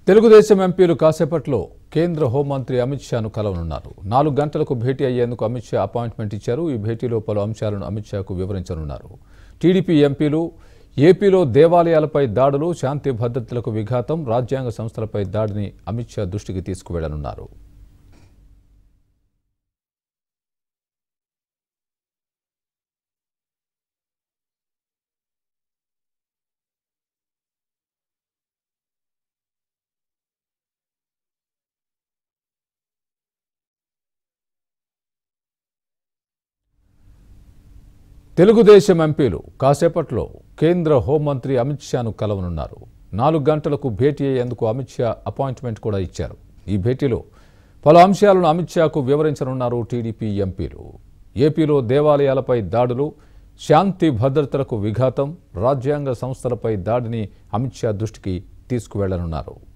తెలుగుదేశం ఎంపీలు కాసేపట్లో కేంద్ర హోంమంత్రి అమిత్ షాను కలవనున్నారు నాలుగు గంటలకు భేటీ అయ్యేందుకు అమిత్ షా అపాయింట్మెంట్ ఇచ్చారు ఈ భేటీలో పలు అంశాలను అమిత్ షాకు వివరించనున్నారు టీడీపీ ఎంపీలు ఏపీలో దేవాలయాలపై దాడులు శాంతి భద్రతలకు విఘాతం రాజ్యాంగ సంస్థలపై దాడిని అమిత్ షా దృష్టికి తీసుకువెళ్లనున్నారు తెలుగుదేశం ఎంపీలు కాసేపట్లో కేంద్ర హోంమంత్రి అమిత్ షాను కలవనున్నారు నాలుగు గంటలకు భేటీ అయ్యేందుకు అమిత్ షా అపాయింట్మెంట్ కూడా ఇచ్చారు ఈ భేటీలో పలు అంశాలను అమిత్ షాకు వివరించనున్నారు టీడీపీ ఎంపీలు ఏపీలో దేవాలయాలపై దాడులు శాంతి భద్రతలకు విఘాతం రాజ్యాంగ సంస్థలపై దాడిని అమిత్ షా దృష్టికి తీసుకువెళ్లనున్నారు